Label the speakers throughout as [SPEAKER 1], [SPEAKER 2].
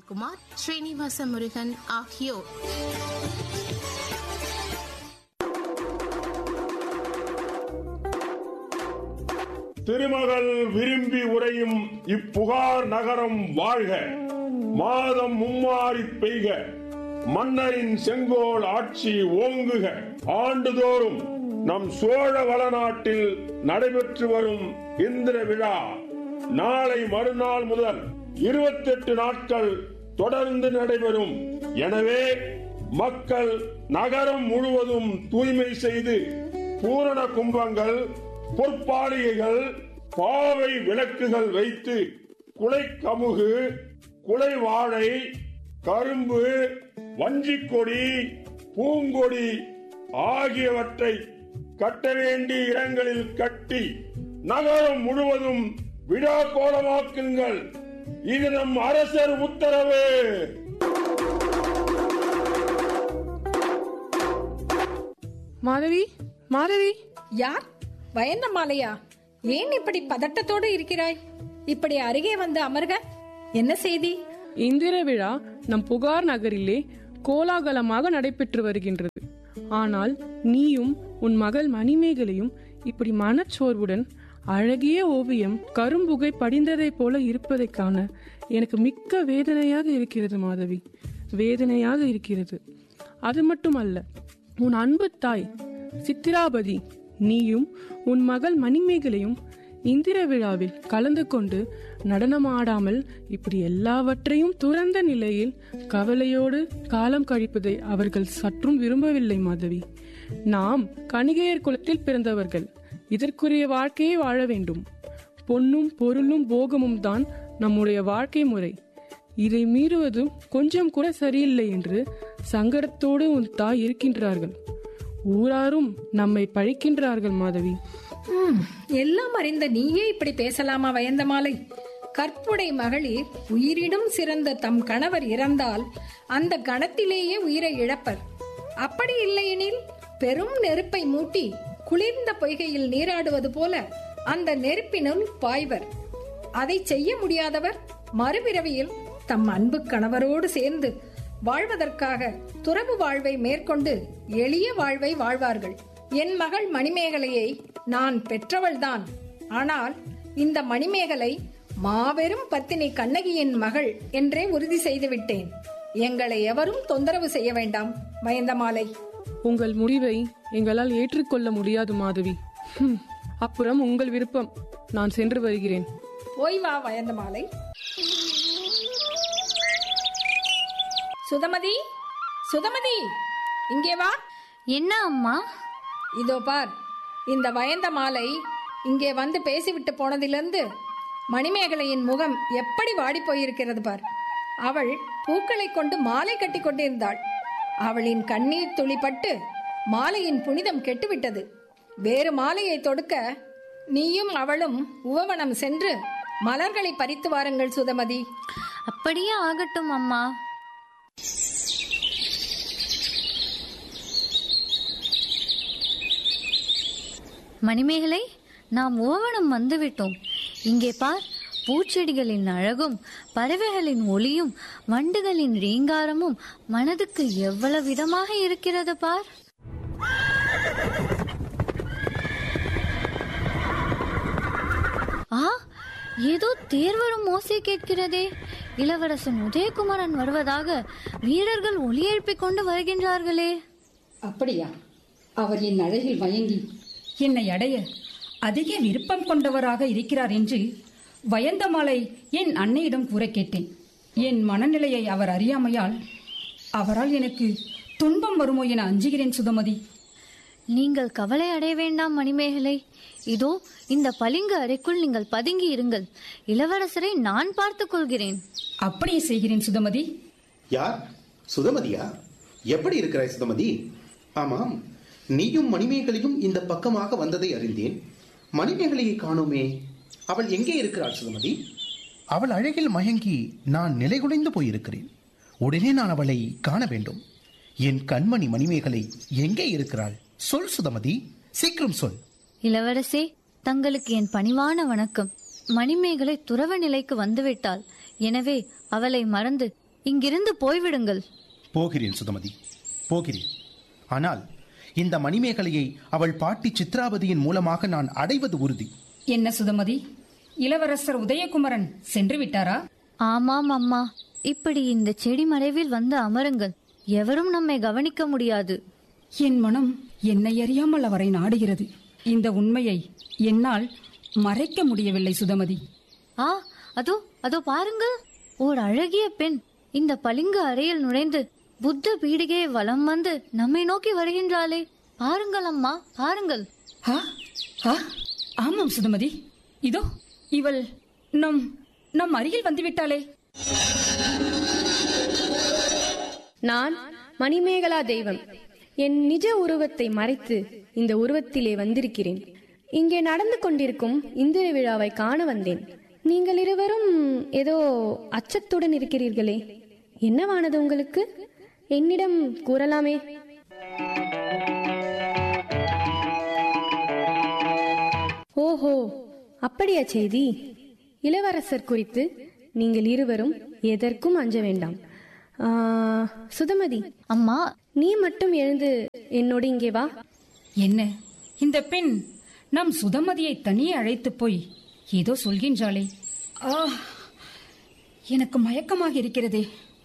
[SPEAKER 1] குமார் ஸ்ரீனிவாச முருகன் ஆகியோர்
[SPEAKER 2] திருமகள் விரும்பி உரையும் இப்புகார் நகரம் வாழ்க மாதம் மும்மாறி பெய்க மன்னரின் செங்கோல் ஆட்சி ஓங்குக ஆண்டுதோறும் நம் சோழ வளநாட்டில் நடைபெற்று வரும் இந்திர விழா நாளை மறுநாள் முதல் இருபத்தெட்டு நாட்கள் தொடர்ந்து நடைபெறும் எனவே மக்கள் நகரம் முழுவதும் தூய்மை செய்து பூரண கும்பங்கள் பொற்பாலிகைகள் பாவை விளக்குகள் வைத்து குலை கமுகு குலை வாழை கரும்பு வஞ்சிக்கொடி பூங்கொடி ஆகியவற்றை கட்ட வேண்டிய இடங்களில் கட்டி நகரம் முழுவதும் விழா கோலமாக்குங்கள் இது நம் அரசர் உத்தரவு
[SPEAKER 3] மாதவி மாதவி
[SPEAKER 4] யார் வயந்தமாலையா ஏன் இப்படி பதட்டத்தோடு இருக்கிறாய் இப்படி அருகே வந்து அமர்க என்ன செய்தி
[SPEAKER 3] இந்திர விழா நம் புகார் நகரிலே கோலாகலமாக நடைபெற்று வருகின்றது ஆனால் நீயும் உன் மகள் மணிமேகலையும் இப்படி மனச்சோர்வுடன் அழகிய ஓவியம் கரும்புகை படிந்ததைப் போல இருப்பதைக் காண எனக்கு மிக்க வேதனையாக இருக்கிறது மாதவி வேதனையாக இருக்கிறது அது மட்டுமல்ல உன் அன்பு தாய் சித்திராபதி நீயும் உன் மகள் மணிமேகலையும் இந்திர விழாவில் கலந்து கொண்டு நடனமாடாமல் இப்படி எல்லாவற்றையும் துறந்த நிலையில் கவலையோடு காலம் கழிப்பதை அவர்கள் சற்றும் விரும்பவில்லை மாதவி நாம் கணிகையர் குலத்தில் பிறந்தவர்கள் இதற்குரிய வாழ்க்கையை வாழ வேண்டும் பொன்னும் பொருளும் போகமும் தான் நம்முடைய வாழ்க்கை முறை இதை மீறுவது கொஞ்சம் கூட சரியில்லை என்று சங்கடத்தோடு உன் தாய் இருக்கின்றார்கள் ஊராரும் நம்மை பழிக்கின்றார்கள் மாதவி
[SPEAKER 4] ம், எல்லாம் அறிந்த நீயே இப்படி பேசலாமா வயந்தமாலை கற்புடை மகளிர் உயிரினும் சிறந்த தம் கணவர் இறந்தால் அந்த கணத்திலேயே உயிரை இழப்பர் அப்படி இல்லையெனில் பெரும் நெருப்பை மூட்டி குளிர்ந்த பொய்கையில் நீராடுவது போல அந்த நெருப்பினுள் பாய்வர் அதை செய்ய முடியாதவர் மறுபிறவியில் தம் அன்பு கணவரோடு சேர்ந்து வாழ்வதற்காக துறவு வாழ்வை மேற்கொண்டு எளிய வாழ்வை வாழ்வார்கள் என் மகள் மணிமேகலையை நான் பெற்றவள்தான் ஆனால் இந்த மணிமேகலை மாபெரும் பத்தினி கண்ணகியின் மகள் என்றே உறுதி செய்து விட்டேன் எங்களை எவரும் தொந்தரவு செய்ய வேண்டாம் வயந்தமாலை
[SPEAKER 3] உங்கள் முடிவை எங்களால் ஏற்றுக்கொள்ள முடியாது மாதவி ஹம், அப்புறம் உங்கள் விருப்பம் நான் சென்று வருகிறேன்
[SPEAKER 4] போய் வா வயந்தமாலை சுதமதி சுதமதி இங்கே வா
[SPEAKER 5] என்ன அம்மா
[SPEAKER 4] இதோ பார் இந்த வயந்த மாலை இங்கே வந்து பேசிவிட்டு போனதிலிருந்து மணிமேகலையின் முகம் எப்படி வாடி போயிருக்கிறது பார் அவள் பூக்களை கொண்டு மாலை கட்டி கொண்டிருந்தாள் அவளின் கண்ணீர் துளிப்பட்டு மாலையின் புனிதம் கெட்டுவிட்டது வேறு மாலையை தொடுக்க நீயும் அவளும் உவவனம் சென்று மலர்களை பறித்து வாருங்கள் சுதமதி
[SPEAKER 5] அப்படியே ஆகட்டும் அம்மா மணிமேகலை நாம் ஓவனம் வந்துவிட்டோம் இங்கே பார் பூச்செடிகளின் அழகும் பறவைகளின் ஒளியும் வண்டுகளின் ரீங்காரமும் மனதுக்கு எவ்வளவு விதமாக இருக்கிறது பார் ஆ ஏதோ தேர் வரும் ஓசை கேட்கிறதே இளவரசன் உதயகுமாரன் வருவதாக வீரர்கள் ஒலி எழுப்பிக் கொண்டு வருகின்றார்களே
[SPEAKER 6] அப்படியா அவர் என் அழகில் மயங்கி என்னை அடைய அதிக விருப்பம் கொண்டவராக இருக்கிறார் என்று வயந்தமாலை என் அன்னையிடம் கூற கேட்டேன் என் மனநிலையை அவர் அறியாமையால் அவரால் எனக்கு துன்பம் வருமோ என அஞ்சுகிறேன் சுதமதி
[SPEAKER 5] நீங்கள் கவலை அடைய வேண்டாம் மணிமேகலை இதோ இந்த பளிங்கு அறைக்குள் நீங்கள் பதுங்கி இருங்கள் இளவரசரை நான் பார்த்துக் கொள்கிறேன்
[SPEAKER 6] அப்படியே செய்கிறேன் சுதமதி
[SPEAKER 7] யார் சுதமதியா எப்படி இருக்கிறாய் சுதமதி ஆமாம் நீயும் மணிமேகலையும் இந்த பக்கமாக வந்ததை அறிந்தேன் மணிமேகலையை காணோமே அவள் எங்கே இருக்கிறாள் சுதமதி
[SPEAKER 8] அவள் அழகில் மயங்கி நான் நிலைகுலைந்து போயிருக்கிறேன் உடனே நான் அவளை காண வேண்டும் என் கண்மணி மணிமேகலை எங்கே இருக்கிறாள் சொல் சுதமதி சீக்கிரம் சொல்
[SPEAKER 5] இளவரசே தங்களுக்கு என் பணிவான வணக்கம் மணிமேகலை துறவ நிலைக்கு வந்துவிட்டாள் எனவே அவளை மறந்து இங்கிருந்து போய்விடுங்கள்
[SPEAKER 8] போகிறேன் சுதமதி போகிறேன் ஆனால் இந்த மணிமேகலையை அவள் பாட்டி சித்ராவதியின் மூலமாக நான் அடைவது உறுதி
[SPEAKER 6] என்ன சுதமதி இளவரசர் உதயகுமரன் சென்று விட்டாரா
[SPEAKER 5] ஆமாம் அம்மா இப்படி இந்த செடி மறைவில் வந்து அமருங்கள் எவரும் நம்மை கவனிக்க முடியாது
[SPEAKER 6] என் மனம் என்னை அறியாமல் அவரை நாடுகிறது இந்த உண்மையை என்னால் மறைக்க முடியவில்லை சுதமதி
[SPEAKER 5] ஆ அதோ அதோ பாருங்கள் ஓர் அழகிய பெண் இந்த பளிங்கு அறையில் நுழைந்து புத்த பீடிகையை வலம் வந்து நம்மை நோக்கி வருகின்றாளே பாருங்கள் அம்மா பாருங்கள்
[SPEAKER 6] ஆ ஆ ஆமாம் சுதமதி இதோ இவள் நம் நம் அருகில் வந்துவிட்டாளே
[SPEAKER 9] நான் மணிமேகலா தெய்வம் என் நிஜ உருவத்தை மறைத்து இந்த உருவத்திலே வந்திருக்கிறேன் இங்கே நடந்து கொண்டிருக்கும் இந்திர விழாவை காண வந்தேன் நீங்கள் இருவரும் ஏதோ அச்சத்துடன் இருக்கிறீர்களே என்னவானது உங்களுக்கு என்னிடம் கூறலாமே ஓஹோ அப்படியா செய்தி இளவரசர் குறித்து நீங்கள் இருவரும் எதற்கும் அஞ்ச வேண்டாம் ஆ, சுதமதி
[SPEAKER 5] அம்மா
[SPEAKER 9] நீ மட்டும் எழுந்து என்னோடு இங்கே வா
[SPEAKER 6] என்ன இந்த பெண் நம் சுதமதியை தனியே அழைத்து போய் ஏதோ சொல்கின்றாளே ஆ எனக்கு மயக்கமாக இருக்கிறதே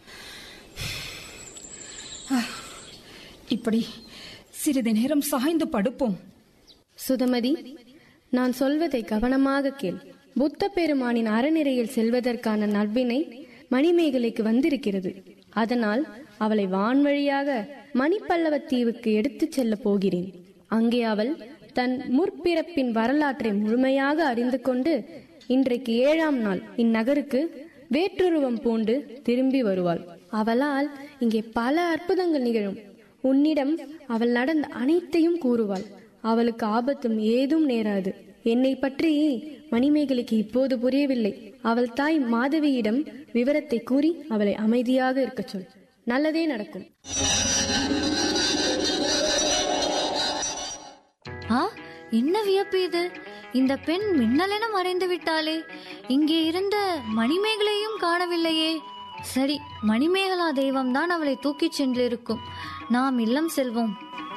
[SPEAKER 6] ஆ, இப்படி சிறிது நேரம் சாய்ந்து படுப்போம்
[SPEAKER 9] சுதமதி நான் சொல்வதை கவனமாக கேள் புத்த பெருமானின் அறநிறையில் செல்வதற்கான நல்வினை மணிமேகலைக்கு வந்திருக்கிறது அதனால் அவளை வான்வழியாக மணிப்பல்லவத் தீவுக்கு எடுத்துச் செல்லப் போகிறேன் அங்கே அவள் தன் முற்பிறப்பின் வரலாற்றை முழுமையாக அறிந்து கொண்டு இன்றைக்கு ஏழாம் நாள் இந்நகருக்கு வேற்றுருவம் பூண்டு திரும்பி வருவாள் அவளால் இங்கே பல அற்புதங்கள் நிகழும் உன்னிடம் அவள் நடந்த அனைத்தையும் கூறுவாள் அவளுக்கு ஆபத்தும் ஏதும் நேராது என்னை பற்றி மணிமேகலைக்கு இப்போது புரியவில்லை அவள் தாய் மாதவியிடம் விவரத்தை கூறி அவளை அமைதியாக இருக்கச் சொல் நல்லதே நடக்கும்
[SPEAKER 5] ஆ என்ன வியப்பு இது இந்த பெண் மின்னலென மறைந்து விட்டாளே இங்கே இருந்த மணிமேகலையும் காணவில்லையே சரி மணிமேகலா தெய்வம்தான் அவளை தூக்கிச் சென்றிருக்கும் நாம் இல்லம் செல்வோம்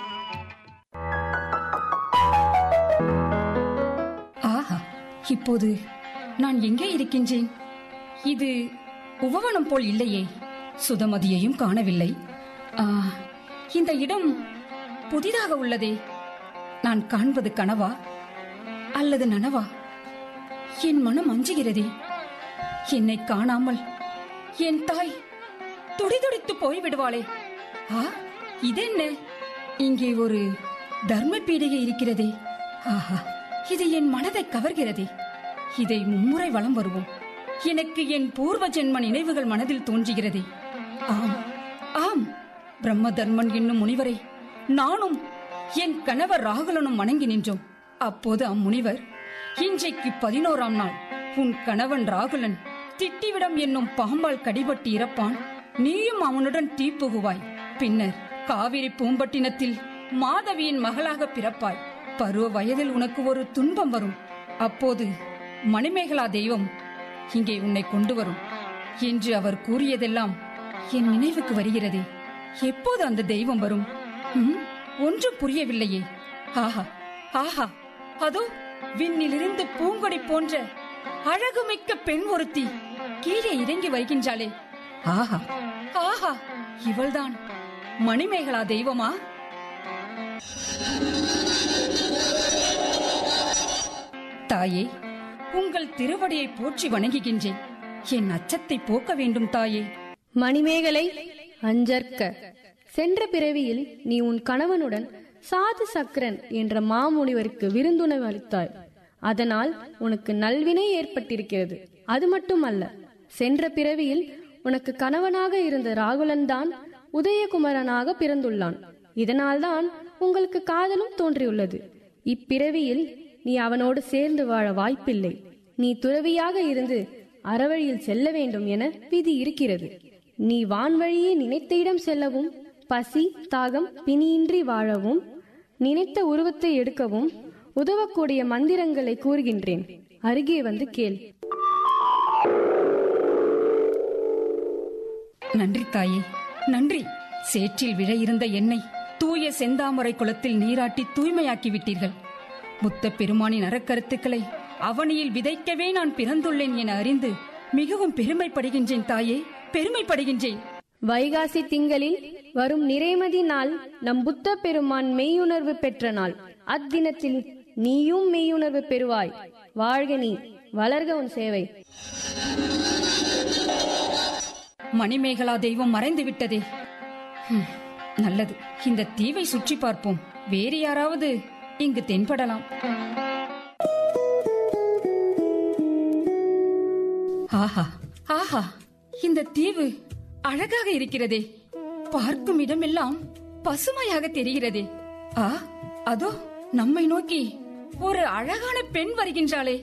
[SPEAKER 6] ஆஹா இப்போது நான் எங்கே இருக்கின்றேன் இது உபவனம் போல் இல்லையே சுதமதியையும் காணவில்லை ஆ, இந்த இடம் புதிதாக உள்ளதே நான் காண்பது கனவா அல்லது நனவா என் மனம் அஞ்சுகிறதே என்னை காணாமல் என் தாய் துடிதுடித்து போய்விடுவாளே ஆ இதென்ன இங்கே ஒரு தர்ம பீடிகை இருக்கிறதே ஆஹா இது என் மனதை கவர்கிறதே இதை மும்முறை வலம் வருவோம் எனக்கு என் பூர்வ ஜென்ம நினைவுகள் மனதில் தோன்றுகிறதே ஆம் ஆம் பிரம்ம தர்மன் என்னும் முனிவரை நானும் என் கணவர் ராகுலனும் வணங்கி நின்றோம் அப்போது அம்முனிவர் இன்றைக்கு பதினோராம் நாள் உன் கணவன் ராகுலன் திட்டிவிடம் என்னும் பாம்பால் கடிபட்டு இறப்பான் நீயும் அவனுடன் தீப்புகுவாய் பின்னர் காவிரி பூம்பட்டினத்தில் மாதவியின் மகளாக பிறப்பாய் பருவ வயதில் உனக்கு ஒரு துன்பம் வரும் அப்போது மணிமேகலா தெய்வம் இங்கே உன்னை கொண்டு வரும் என்று அவர் கூறியதெல்லாம் என் நினைவுக்கு வருகிறதே எப்போது அந்த தெய்வம் வரும் ம், ஒன்றும் புரியவில்லையே ஆஹா ஆஹா அதோ விண்ணிலிருந்து பூங்கொடி போன்ற அழகுமிக்க பெண் ஒருத்தி கீழே இறங்கி வருகின்றாளே ஆஹா ஆஹா இவள்தான் மணிமேகலா தெய்வமா தாயே உங்கள் திருவடியை போற்றி வணங்குகின்றேன் என் அச்சத்தை போக்க வேண்டும் தாயே
[SPEAKER 9] மணிமேகலை அஞ்சற்க சென்ற பிறவியில் நீ உன் கணவனுடன் சாது சக்கரன் என்ற மாமுனிவருக்கு விருந்துணவு அளித்தாய் அதனால் உனக்கு நல்வினை ஏற்பட்டிருக்கிறது அது மட்டுமல்ல சென்ற பிறவியில் உனக்கு கணவனாக இருந்த ராகுலன் தான் உதயகுமரனாக பிறந்துள்ளான் இதனால்தான் உங்களுக்கு காதலும் தோன்றியுள்ளது இப்பிறவியில் நீ அவனோடு சேர்ந்து வாழ வாய்ப்பில்லை நீ துறவியாக இருந்து அறவழியில் செல்ல வேண்டும் என விதி இருக்கிறது நீ வான்வழியே நினைத்த இடம் செல்லவும் பசி தாகம் பிணியின்றி வாழவும் நினைத்த உருவத்தை எடுக்கவும் உதவக்கூடிய மந்திரங்களை கூறுகின்றேன் அருகே வந்து கேள்
[SPEAKER 6] நன்றி தாயே நன்றி சேற்றில் விழ இருந்த எண்ணெய் தூய செந்தாமரை குளத்தில் நீராட்டி தூய்மையாக்கி விட்டீர்கள் புத்த பெருமானின் அறக்கருத்துக்களை அவனியில் விதைக்கவே நான் பிறந்துள்ளேன் என அறிந்து மிகவும் பெருமைப்படுகின்றேன் தாயே பெருமைப்படுகின்றேன்
[SPEAKER 9] வைகாசி திங்களில் வரும் நிறைமதி நாள் நம் புத்த பெருமான் மெய்யுணர்வு பெற்ற நாள் அத்தினத்தில் நீயும் மெய்யுணர்வு பெறுவாய் வாழ்க நீ வளர்க உன் சேவை
[SPEAKER 6] மணிமேகலா தெய்வம் மறைந்து விட்டதே ஹம், நல்லது இந்த தீவை சுற்றி பார்ப்போம் வேறு யாராவது இங்கு தென்படலாம் ஆஹா ஆஹா இந்த தீவு அழகாக இருக்கிறதே பார்க்கும் இடமெல்லாம் பசுமையாக தெரிகிறதே ஆ அதோ நம்மை நோக்கி ஒரு அழகான பெண் வருகின்றாளே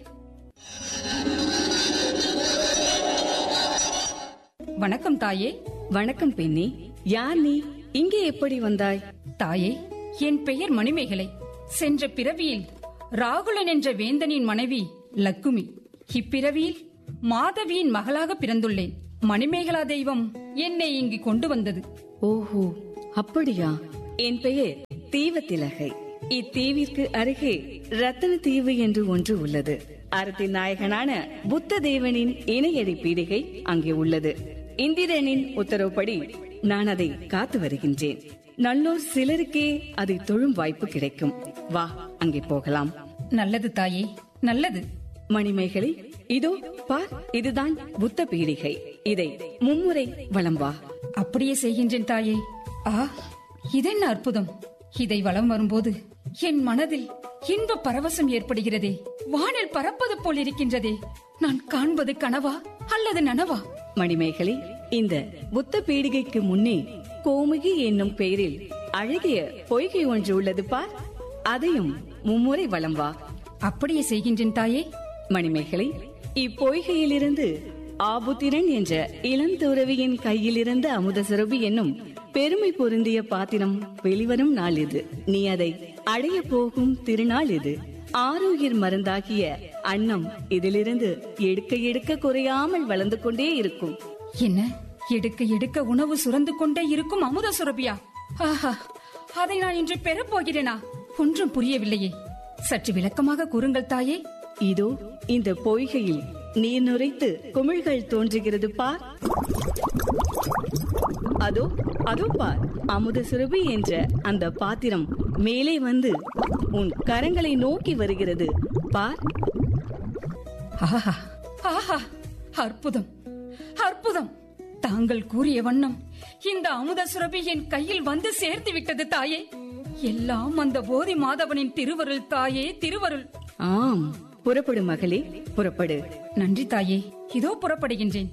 [SPEAKER 6] வணக்கம் தாயே
[SPEAKER 10] வணக்கம் பெண்ணே யார் நீ இங்கே எப்படி வந்தாய்
[SPEAKER 6] தாயே என் பெயர் மணிமேகலை சென்ற பிறவியில் ராகுலன் என்ற வேந்தனின் மனைவி லக்குமி இப்பிறவியில் மாதவியின் மகளாக பிறந்துள்ளேன் மணிமேகலா தெய்வம் என்னை இங்கு கொண்டு வந்தது
[SPEAKER 10] ஓஹோ அப்படியா என் பெயர் தீவத்திலகை இத்தீவிற்கு அருகே ரத்தன தீவு என்று ஒன்று உள்ளது அறத்தின் நாயகனான புத்த தேவனின் இணையடி பீடிகை அங்கே உள்ளது இந்திரனின் உத்தரவுப்படி நான் அதை காத்து வருகின்றேன் நல்லோர் சிலருக்கே அதை தொழும் வாய்ப்பு கிடைக்கும் வா அங்கே போகலாம்
[SPEAKER 6] நல்லது தாயே நல்லது
[SPEAKER 10] மணிமேகலை இதோ பார் இதுதான் புத்த பீடிகை இதை மும்முறை வலம் வா
[SPEAKER 6] அப்படியே செய்கின்றேன் தாயே ஆ இதென்ன அற்புதம் இதை வலம் வரும்போது என் மனதில் இன்ப பரவசம் ஏற்படுகிறதே வானில் பறப்பது போல் இருக்கின்றதே நான் காண்பது கனவா அல்லது நனவா
[SPEAKER 10] மணிமேகலை இந்த புத்த பீடிகைக்கு முன்னே கோமுகி என்னும் பெயரில் அழகிய பொய்கை ஒன்று உள்ளது பார் அதையும் மும்முறை வலம் வா
[SPEAKER 6] அப்படியே செய்கின்றேன் தாயே
[SPEAKER 10] மணிமேகலை இப்பொய்கையிலிருந்து ஆபுத்திரன் என்ற இளந்துறவியின் கையிலிருந்து அமுத சுரபி என்னும் பெருமை பொருந்திய பாத்திரம் வெளிவரும் நாள் இது நீ அதை அடைய போகும் திருநாள் இது ஆரோக்கியர் மருந்தாகிய அன்னம் இதிலிருந்து எடுக்க எடுக்க குறையாமல் வளர்ந்து கொண்டே இருக்கும்
[SPEAKER 6] என்ன எடுக்க எடுக்க உணவு சுரந்து கொண்டே இருக்கும் அமுத சுரபியா ஆஹா அதை நான் இன்று பெறப் போகிறேனா ஒன்றும் புரியவில்லையே சற்று விளக்கமாக கூறுங்கள் தாயே
[SPEAKER 10] இதோ இந்த பொய்கையில் நீர் நுரைத்து குமிழ்கள் தோன்றுகிறது பார் அதோ அதோ பார் அமுத சுரபி என்ற அந்த பாத்திரம் மேலே வந்து உன் கரங்களை நோக்கி வருகிறது பார்
[SPEAKER 6] ஆஹா ஆஹா அற்புதம் அற்புதம் தாங்கள் கூறிய வண்ணம் இந்த அமுத சுரபி என் கையில் வந்து சேர்த்து விட்டது தாயே எல்லாம் அந்த போதி மாதவனின் திருவருள் தாயே திருவருள்
[SPEAKER 10] ஆம் புறப்படு மகளே புறப்படு
[SPEAKER 6] நன்றி தாயே இதோ புறப்படுகின்றேன்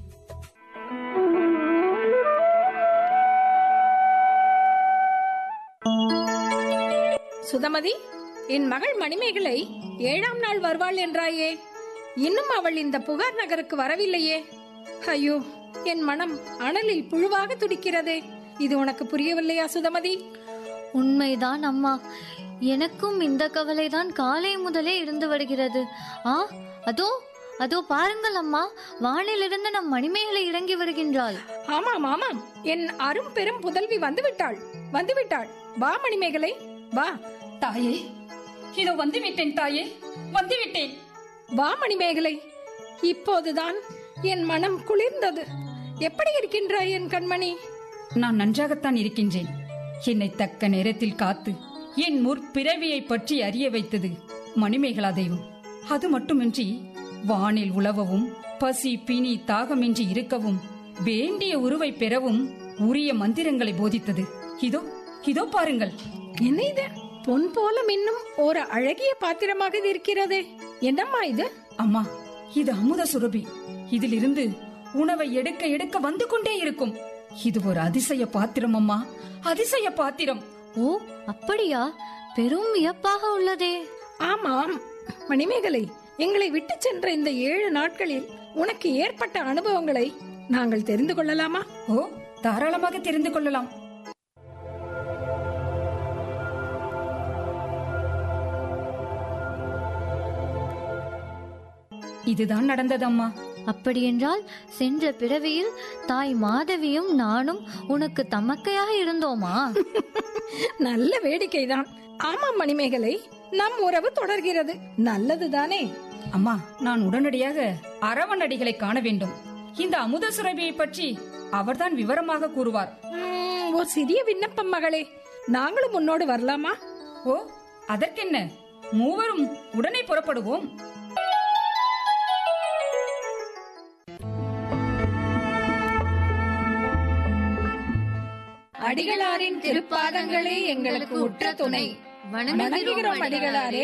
[SPEAKER 4] சுதமதி என் மகள் மணிமேகலை ஏழாம் நாள் வருவாள் என்றாயே இன்னும் அவள் இந்த புகார் நகருக்கு வரவில்லையே ஐயோ என் மனம் அனலில் புழுவாக துடிக்கிறதே இது உனக்கு புரியவில்லையா சுதமதி
[SPEAKER 5] உண்மைதான் அம்மா எனக்கும் இந்த கவலைதான் காலை முதலே இருந்து வருகிறது ஆ அதோ அதோ பாருங்கள் அம்மா வானிலிருந்து நம் மணிமேகலை இறங்கி வருகின்றாள்
[SPEAKER 4] ஆமாம் ஆமாம் என் அரும் பெரும் புதல்வி வந்து விட்டாள் வந்து விட்டாள் வா மணிமேகலை வா
[SPEAKER 6] தாயே இதோ வந்து விட்டேன் தாயே வந்து விட்டேன்
[SPEAKER 4] வா மணிமேகலை இப்போதுதான் என் மனம் குளிர்ந்தது எப்படி இருக்கின்றாய் என் கண்மணி
[SPEAKER 6] நான் நன்றாகத்தான் இருக்கின்றேன் என்னை தக்க நேரத்தில் காத்து என் முற்பிறவியை பற்றி அறிய வைத்தது மணிமேகலா தெய்வம் அது மட்டுமின்றி வானில் உலவவும் பசி பிணி தாகமின்றி இருக்கவும் வேண்டிய உருவை பெறவும் உரிய மந்திரங்களை போதித்தது இதோ இதோ பாருங்கள்
[SPEAKER 4] என்ன இது பொன் போல மின்னும் ஒரு அழகிய பாத்திரமாக இது இருக்கிறதே என்னம்மா இது
[SPEAKER 6] அம்மா இது அமுத சுரபி இதிலிருந்து உணவை எடுக்க எடுக்க வந்து கொண்டே இருக்கும் இது ஒரு அதிசய பாத்திரம் அம்மா அதிசய பாத்திரம்
[SPEAKER 5] ஓ அப்படியா பெரும் வியப்பாக உள்ளதே
[SPEAKER 4] ஆமாம் மணிமேகலை எங்களை விட்டு சென்ற இந்த ஏழு நாட்களில் உனக்கு ஏற்பட்ட அனுபவங்களை நாங்கள் தெரிந்து கொள்ளலாமா
[SPEAKER 6] ஓ தாராளமாக தெரிந்து கொள்ளலாம் இதுதான் நடந்தது அம்மா
[SPEAKER 5] அப்படியென்றால் சென்ற பிறவியில் தாய் மாதவியும் நானும் உனக்கு தமக்கையாக இருந்தோமா
[SPEAKER 4] நல்ல வேடிக்கைதான் ஆமாம் மணிமேகலை நம் உறவு தொடர்கிறது நல்லதுதானே
[SPEAKER 6] அம்மா நான் உடனடியாக அரவணடிகளை காண வேண்டும் இந்த அமுத சுரபியை பற்றி அவர்தான் விவரமாக கூறுவார்
[SPEAKER 4] உம், ஒரு சிறிய விண்ணப்பம் மகளே நாங்களும் உன்னோடு வரலாமா
[SPEAKER 6] ஓ அதற்கென்ன மூவரும் உடனே புறப்படுவோம்
[SPEAKER 4] அடிகளாரின் திருப்பாதங்களே எங்களுக்கு உற்ற துணை வணங்குகிறோம் அடிகளாரே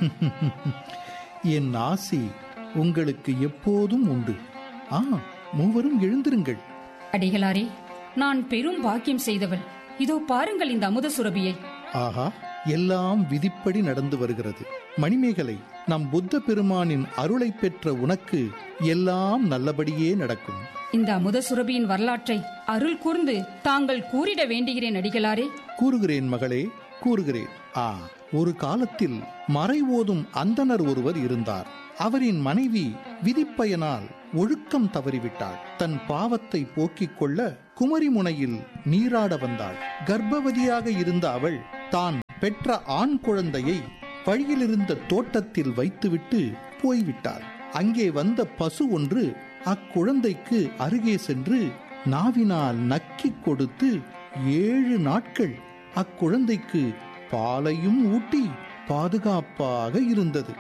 [SPEAKER 8] என் ஆசி உங்களுக்கு எப்போதும் உண்டு ஆ மூவரும் எழுந்திருங்கள்
[SPEAKER 6] அடிகளாரே நான் பெரும் பாக்கியம் செய்தவள் இதோ பாருங்கள் இந்த அமுத சுரபியை
[SPEAKER 8] ஆஹா எல்லாம் விதிப்படி நடந்து வருகிறது மணிமேகலை நம் புத்த பெருமானின் அருளை பெற்ற உனக்கு எல்லாம் நல்லபடியே நடக்கும்
[SPEAKER 6] இந்த அமுத சுரபியின் வரலாற்றை அருள் கூர்ந்து தாங்கள் கூறிட வேண்டுகிறேன் அடிகளாரே
[SPEAKER 8] கூறுகிறேன் மகளே கூறுகிறேன் ஆ ஒரு காலத்தில் மறை ஓதும் அந்தணர் ஒருவர் இருந்தார் அவரின் மனைவி விதிப்பயனால் ஒழுக்கம் தவறிவிட்டாள் தன் பாவத்தை போக்கிக் கொள்ள குமரிமுனையில் நீராட வந்தாள் கர்ப்பவதியாக இருந்த அவள் தான் பெற்ற ஆண் குழந்தையை வழியிலிருந்த தோட்டத்தில் வைத்துவிட்டு போய்விட்டாள் அங்கே வந்த பசு ஒன்று அக்குழந்தைக்கு அருகே சென்று நாவினால் நக்கிக் கொடுத்து ஏழு நாட்கள் அக்குழந்தைக்கு பாலையும் ஊட்டி பாதுகாப்பாக இருந்தது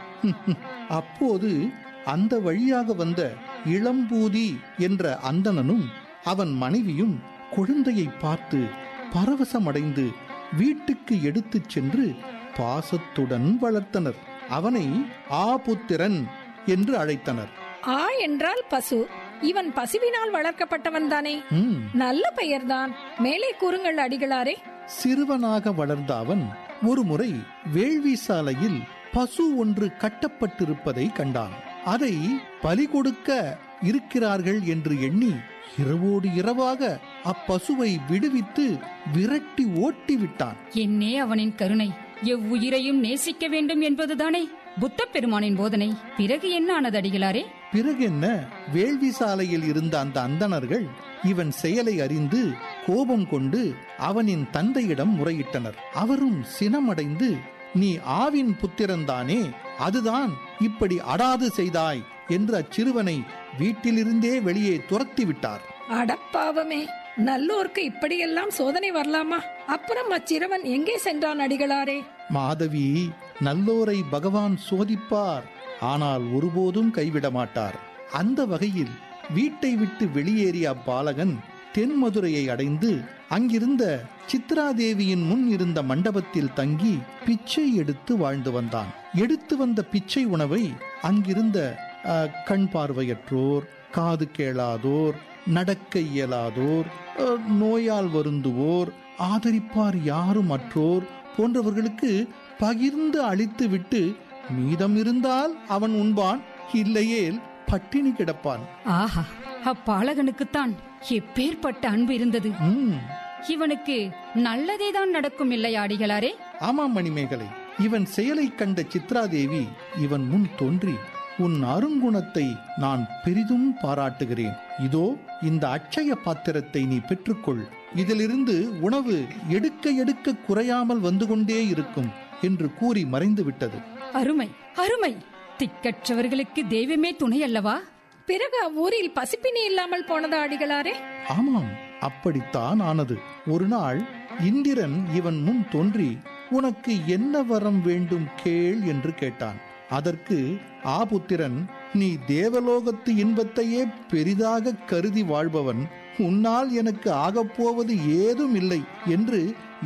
[SPEAKER 8] அப்போது அந்த வழியாக வந்த இளம்பூதி என்ற அந்தணனும் அவன் மனைவியும் குழந்தையை பார்த்து பரவசமடைந்து வீட்டுக்கு எடுத்துச் சென்று பாசத்துடன் வளர்த்தனர் அவனை ஆபுத்திரன் என்று அழைத்தனர்
[SPEAKER 4] ஆ என்றால் பசு இவன் பசுவினால் வளர்க்கப்பட்டவன் தானே
[SPEAKER 8] ம்,
[SPEAKER 4] நல்ல பெயர்தான் மேலே கூறுங்கள் அடிகளாரே
[SPEAKER 8] சிறுவனாக வளர்ந்த அவன் ஒருமுறை வேள்வி சாலையில் பசு ஒன்று கட்டப்பட்டிருப்பதை கண்டான் அதை பலி கொடுக்க இருக்கிறார்கள் என்று எண்ணி இரவோடு இரவாக அப்பசுவை விடுவித்து விரட்டி ஓட்டி விட்டான்
[SPEAKER 6] என்னே அவனின் கருணை எவ்வுயிரையும் நேசிக்க வேண்டும் என்பதுதானே புத்த பெருமானின் போதனை பிறகு என்ன ஆனது அடிகளாரே
[SPEAKER 8] பிறகென்ன வேள்வி சாலையில் இருந்த அந்த அந்தணர்கள் இவன் செயலை அறிந்து கோபம் கொண்டு அவனின் தந்தையிடம் முறையிட்டனர் அவரும் சினமடைந்து நீ ஆவின் புத்திரன்தானே அதுதான் இப்படி அடாது செய்தாய் என்று அச்சிறுவனை வீட்டிலிருந்தே வெளியே துரத்தி விட்டார்
[SPEAKER 4] அடப்பாவமே நல்லோர்க்கு இப்படியெல்லாம் சோதனை வரலாமா அப்புறம் அச்சிறுவன் எங்கே சென்றான் அடிகளாரே
[SPEAKER 8] மாதவி நல்லோரை பகவான் சோதிப்பார் ஆனால் ஒருபோதும் கைவிட மாட்டார் அந்த வகையில் வீட்டை விட்டு வெளியேறிய அப்பாலகன் தென்மதுரையை அடைந்து அங்கிருந்த சித்ராதேவியின் முன் இருந்த மண்டபத்தில் தங்கி பிச்சை எடுத்து வாழ்ந்து வந்தான் எடுத்து வந்த பிச்சை உணவை அங்கிருந்த அஹ், கண் பார்வையற்றோர் காது கேளாதோர் நடக்க இயலாதோர் அஹ், நோயால் வருந்துவோர் ஆதரிப்பார் யாரும் அற்றோர் போன்றவர்களுக்கு பகிர்ந்து அளித்துவிட்டு மீதம் இருந்தால் அவன் உண்பான் இல்லையேல் பட்டினி கிடப்பான்
[SPEAKER 6] ஆஹா அப்பாலகனுக்குத்தான் எப்பேற்பட்ட அன்பு இருந்தது
[SPEAKER 8] ம்,
[SPEAKER 6] இவனுக்கு நல்லதே தான் நடக்கும் இல்லையா அடிகளாரே
[SPEAKER 8] ஆமாம் மணிமேகலை இவன் செயலை கண்ட சித்ராதேவி இவன் முன் தோன்றி உன் அருங்குணத்தை நான் பெரிதும் பாராட்டுகிறேன் இதோ இந்த அட்சய பாத்திரத்தை நீ பெற்றுக்கொள் இதிலிருந்து உணவு எடுக்க எடுக்க குறையாமல் வந்து கொண்டே இருக்கும் என்று கூறி மறைந்து விட்டது
[SPEAKER 6] அருமை அருமை திக்கற்றவர்களுக்கு தெய்வமே துணை அல்லவா
[SPEAKER 4] பிறகு அவ்வூரில் பசிப்பினி இல்லாமல் போனதா அடிகளாரே
[SPEAKER 8] ஆமாம் அப்படித்தான் ஆனது ஒரு நாள் இந்திரன் இவன் முன் தோன்றி உனக்கு என்ன வரம் வேண்டும் கேள் என்று கேட்டான் அதற்கு ஆபுத்திரன் நீ தேவலோகத்து இன்பத்தையே பெரிதாக கருதி வாழ்பவன் உன்னால் எனக்கு ஆகப்போவது ஏதும் இல்லை என்று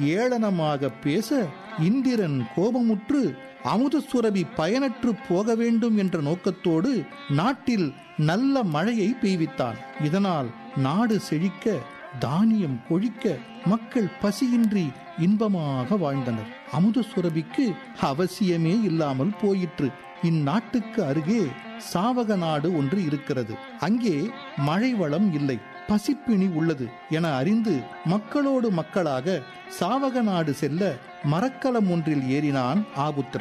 [SPEAKER 8] ஏளனமாக பேச இந்திரன் கோபமுற்று அமுத சுரபி பயனற்று போக வேண்டும் என்ற நோக்கத்தோடு நாட்டில் நல்ல மழையை பெய்வித்தான் இதனால் நாடு செழிக்க தானியம் கொழிக்க மக்கள் பசியின்றி இன்பமாக வாழ்ந்தனர் அமுத சுரபிக்கு அவசியமே இல்லாமல் போயிற்று இந்நாட்டுக்கு அருகே சாவக நாடு ஒன்று இருக்கிறது அங்கே மழை வளம் இல்லை பசிப்பிணி உள்ளது என அறிந்து மக்களோடு மக்களாக சாவக நாடு செல்ல மரக்கலம் ஒன்றில் ஏறினான் ஆபுத்திரன்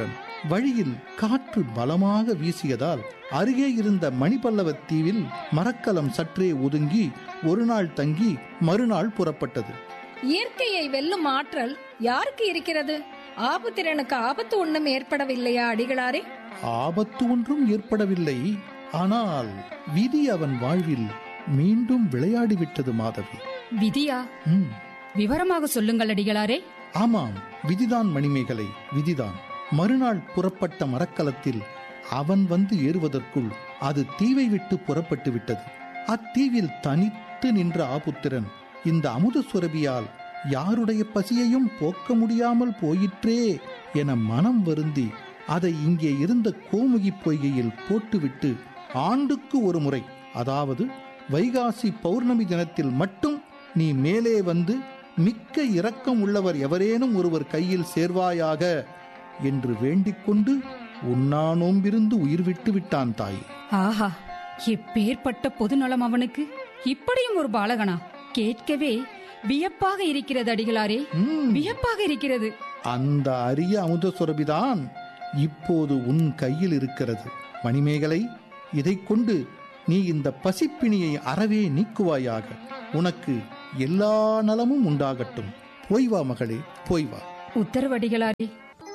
[SPEAKER 8] வழியில் காற்று பலமாக வீசியதால் அருகே இருந்த மணிபல்லவத் தீவில் மரக்கலம் சற்றே ஒதுங்கி ஒரு நாள் தங்கி மறுநாள் புறப்பட்டது
[SPEAKER 4] இயற்கையை வெல்லும் ஆற்றல் யாருக்கு இருக்கிறது ஆபத்திரனுக்கு ஆபத்து ஒண்ணும் ஏற்படவில்லையா அடிகளாரே
[SPEAKER 8] ஆபத்து ஒன்றும் ஏற்படவில்லை ஆனால் விதி அவன் வாழ்வில் மீண்டும் விளையாடிவிட்டது மாதவி
[SPEAKER 6] விதியா
[SPEAKER 8] ம்,
[SPEAKER 6] விவரமாக சொல்லுங்கள் அடிகளாரே
[SPEAKER 8] ஆமாம் விதிதான் மணிமேகலை விதிதான் மறுநாள் புறப்பட்ட மரக்கலத்தில் அவன் வந்து ஏறுவதற்குள் அது தீவை விட்டு புறப்பட்டு விட்டது அத்தீவில் தனித்து நின்ற ஆபுத்திரன் இந்த அமுத சுரபியால் யாருடைய பசியையும் போக்க முடியாமல் போயிற்றே என மனம் வருந்தி அதை இங்கே இருந்த கோமுகி பொய்கையில் போட்டுவிட்டு ஆண்டுக்கு ஒரு முறை அதாவது வைகாசி பௌர்ணமி தினத்தில் மட்டும் நீ மேலே வந்து மிக்க இரக்கம் உள்ளவர் எவரேனும் ஒருவர் கையில் சேர்வாயாக என்று வேண்டிக் கொண்டு உண்ணா நோம்பிருந்து உயிர் விட்டு விட்டான் தாய்
[SPEAKER 6] ஆஹா எப்பேற்பட்ட பொதுநலம் அவனுக்கு இப்படியும் ஒரு பாலகனா கேட்கவே வியப்பாக இருக்கிறது அடிகளாரே
[SPEAKER 8] ம்,
[SPEAKER 6] வியப்பாக இருக்கிறது
[SPEAKER 8] அந்த அரிய அமுத சுரபிதான் இப்போது உன் கையில் இருக்கிறது மணிமேகலை இதைக் கொண்டு நீ இந்த பசிப்பிணியை அறவே நீக்குவாயாக உனக்கு எல்லா நலமும் உண்டாகட்டும் போய் வா மகளே போய் வா
[SPEAKER 6] உத்தரவு அடிகளாரே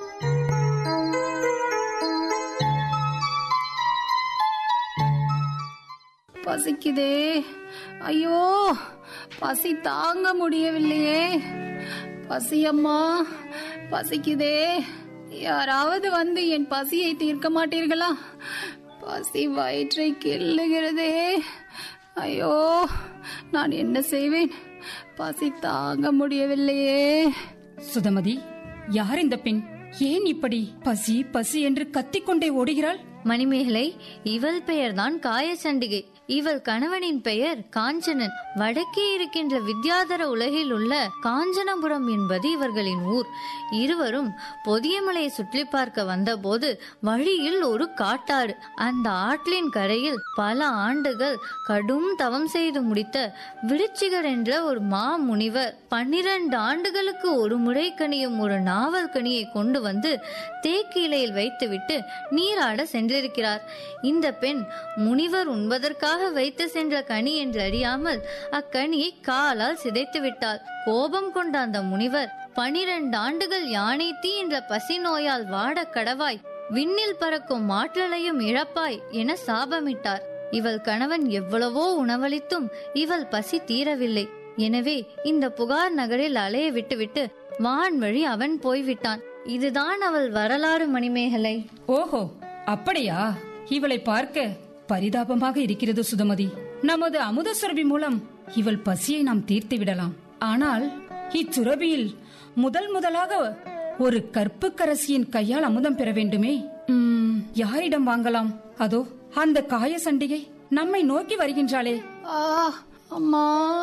[SPEAKER 11] பசிக்குதே ஐயோ பசி தாங்க முடியவில்லையே பசியம்மா பசிக்குதே யாராவது வந்து என் பசியை தீர்க்க மாட்டீர்களா பசி வயிற்றை கிள்ளுகிறதே ஐயோ நான் என்ன செய்வேன் பசி தாங்க முடியவில்லையே
[SPEAKER 6] சுதமதி யார் இந்த பெண் ஏன் இப்படி பசி பசி என்று கத்திக்கொண்டே ஓடுகிறாள்
[SPEAKER 5] மணிமேகலை இவள் பெயர்தான் காயச்சண்டிகை இவள் கணவனின் பெயர் காஞ்சனன் வடக்கே இருக்கின்ற வித்யாதர உலகில் உள்ள காஞ்சனபுரம் என்பது இவர்களின் ஊர் இருவரும் பொதியமலையை சுற்றி பார்க்க வந்தபோது வழியில் ஒரு காட்டாறு அந்த ஆற்றின் கரையில் பல ஆண்டுகள் கடும் தவம் செய்து முடித்த விருச்சிகர் என்ற ஒரு மா முனிவர் பன்னிரண்டு ஆண்டுகளுக்கு ஒரு முறை கனியும் ஒரு நாவல் கனியை கொண்டு வந்து தேக்கு இலையில் வைத்துவிட்டு நீராட சென்றிருக்கிறார் இந்த பெண் முனிவர் உண்பதற்காக வைத்து சென்ற கனி என்று அறியாமல் அக்கனியை காலால் சிதைத்து விட்டாள் கோபம் கொண்ட அந்த முனிவர் பனிரெண்டு ஆண்டுகள் யானை தீ என்ற பசி நோயால் வாட கடவாய் விண்ணில் பறக்கும் ஆற்றலையும் இழப்பாய் என சாபமிட்டார் இவள் கணவன் எவ்வளவோ உணவளித்தும் இவள் பசி தீரவில்லை எனவே இந்த புகார் நகரில் அலைய விட்டுவிட்டு வான்வழி அவன் போய்விட்டான் இதுதான் அவள் வரலாறு மணிமேகலை
[SPEAKER 6] ஓஹோ அப்படியா இவளை பார்க்க பரிதாபமாக இருக்கிறது சுதமதி நமது அமுத சுரபி மூலம் இவள் பசியை நாம் தீர்த்து விடலாம் ஆனால் இச்சுரபியில் முதல் முதலாக ஒரு கற்புக்கரசியின் கையால் அமுதம் பெற வேண்டுமே உம், யாரிடம் வாங்கலாம் அதோ அந்த காய சண்டிகை நம்மை நோக்கி வருகின்றாளே
[SPEAKER 11] ஆ அம்மா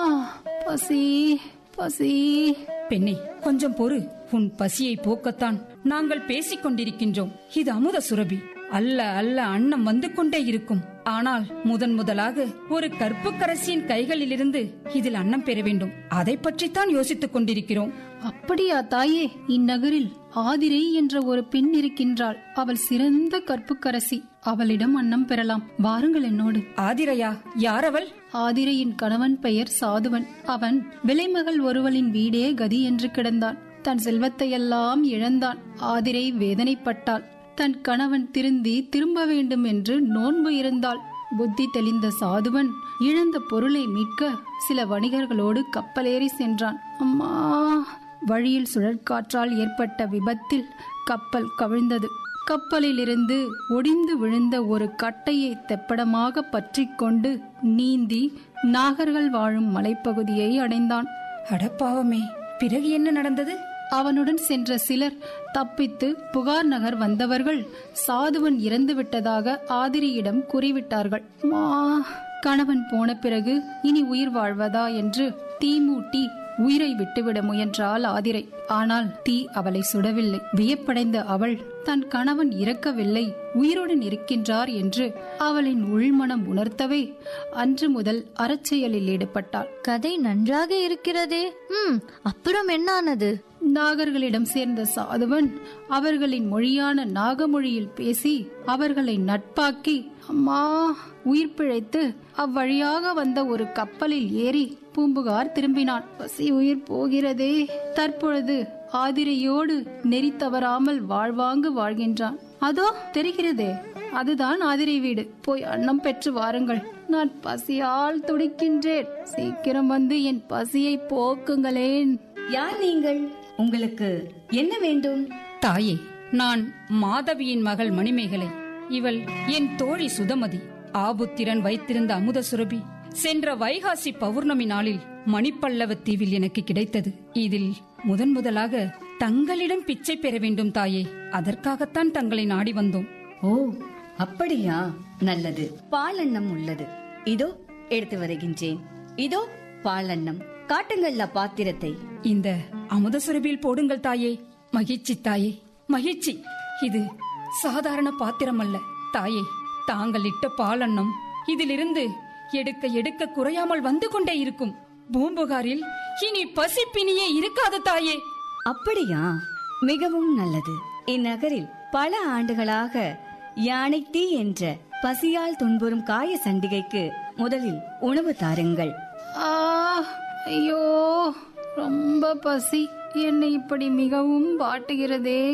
[SPEAKER 11] பசி பசி
[SPEAKER 6] பெண்ணே கொஞ்சம் பொறு உன் பசியை போக்கத்தான் நாங்கள் பேசிக் கொண்டிருக்கின்றோம் இது அமுத சுரபி அல்ல அல்ல அன்னம் வந்து கொண்டே இருக்கும் ஆனால் முதன் முதலாக ஒரு கற்புக்கரசியின் கைகளிலிருந்து இதில் அன்னம் பெற வேண்டும் அதை பற்றித்தான் யோசித்துக் கொண்டிருக்கிறோம்
[SPEAKER 11] அப்படியா தாயே இந்நகரில் ஆதிரை என்ற ஒரு பெண் இருக்கின்றாள் அவள் சிறந்த கற்புக்கரசி அவளிடம் அன்னம் பெறலாம் வாருங்கள் என்னோடு
[SPEAKER 6] ஆதிரையா யார் அவள்
[SPEAKER 11] ஆதிரையின் கணவன் பெயர் சாதுவன் அவன் விலைமகள் ஒருவளின் வீடே கதி என்று கிடந்தான் தன் செல்வத்தையெல்லாம் இழந்தான் ஆதிரை வேதனைப்பட்டாள் தன் கணவன் திருந்தி திரும்ப வேண்டும் என்று நோன்பு இருந்தாள் புத்தி தெளிந்த சாதுவன் இழந்த பொருளை மீட்க சில வணிகர்களோடு கப்பலேறி சென்றான் அம்மா வழியில் சுழற்காற்றால் ஏற்பட்ட விபத்தில் கப்பல் கவிழ்ந்தது கப்பலிலிருந்து ஒடிந்து விழுந்த ஒரு கட்டையை தெப்படமாக பற்றிக் கொண்டு நீந்தி நாகர்கள் வாழும் மலைப்பகுதியை அடைந்தான்
[SPEAKER 6] அடப்பாவமே பிறகு என்ன நடந்தது
[SPEAKER 11] அவனுடன் சென்ற சிலர் தப்பித்து புகார் நகர் வந்தவர்கள் சாதுவன் இறந்து விட்டதாக ஆதிரியிடம் கூறிவிட்டார்கள் மா கணவன் போன பிறகு இனி உயிர் வாழ்வதா என்று தீ மூட்டி உயிரை விட்டுவிட முயன்றாள் ஆதிரை ஆனால் தீ அவளை சுடவில்லை வியப்படைந்த அவள் தன் கணவன் இறக்கவில்லை உயிருடன் இருக்கின்றார் என்று அவளின் உள்மனம் உணர்த்தவே அன்று முதல் அறச்செயலில் ஈடுபட்டாள்
[SPEAKER 5] கதை நன்றாக இருக்கிறதே ம் அப்புறம் என்னானது
[SPEAKER 11] நாகர்களிடம் சேர்ந்த சாதுவன் அவர்களின் மொழியான நாகமொழியில் பேசி அவர்களை நட்பாக்கி அம்மா உயிர் பிழைத்து அவ்வழியாக வந்த ஒரு கப்பலில் ஏறி பூம்புகார் திரும்பினான் பசி உயிர் போகிறதே தற்பொழுது ஆதிரையோடு நெறி தவறாமல் வாழ்வாங்கு வாழ்கின்றான் அதோ தெரிகிறதே அதுதான் ஆதிரை வீடு போய் அன்னம் பெற்று வாருங்கள் நான் பசியால் துடிக்கின்றேன் சீக்கிரம் வந்து என் பசியை போக்குங்களேன்
[SPEAKER 12] யார் நீங்கள் உங்களுக்கு என்ன வேண்டும்
[SPEAKER 6] தாயே நான் மாதவியின் மகள் மணிமேகலை இவள் என் தோழி சுதமதி ஆபுத்திரன் வைத்திருந்த அமுத சுரபி சென்ற வைகாசி பௌர்ணமி நாளில் மணிப்பல்லவ தீவில் எனக்கு கிடைத்தது இதில் முதன் முதலாக தங்களிடம் பிச்சை பெற வேண்டும் தாயே அதற்காகத்தான் தங்களை நாடி வந்தோம்
[SPEAKER 12] ஓ அப்படியா நல்லது பாலண்ணம் உள்ளது இதோ எடுத்து வருகின்றேன் இதோ பாலண்ணம் காட்டுங்கள்ல பாத்திரத்தை
[SPEAKER 6] இந்த அமுத சுரபியில் போடுங்கள் தாயே மகிழ்ச்சி தாயே மகிழ்ச்சி இது சாதாரண பாத்திரம் அல்ல தாயே தாங்கள் இட்ட பாலண்ணம் இதிலிருந்து எடுக்க எடுக்க குறையாமல் வந்து கொண்டே இருக்கும் பூம்புகாரில் இனி பசிப்பினியே இருக்காது தாயே
[SPEAKER 12] அப்படியா மிகவும் நல்லது இந்நகரில் பல ஆண்டுகளாக யானை தீ என்ற பசியால் துன்புறும் காய சண்டிகைக்கு முதலில் உணவு தாருங்கள்
[SPEAKER 11] ஆ ஐயோ ரொம்ப பசி என்னை இப்படி மிகவும் வாட்டுகிறதே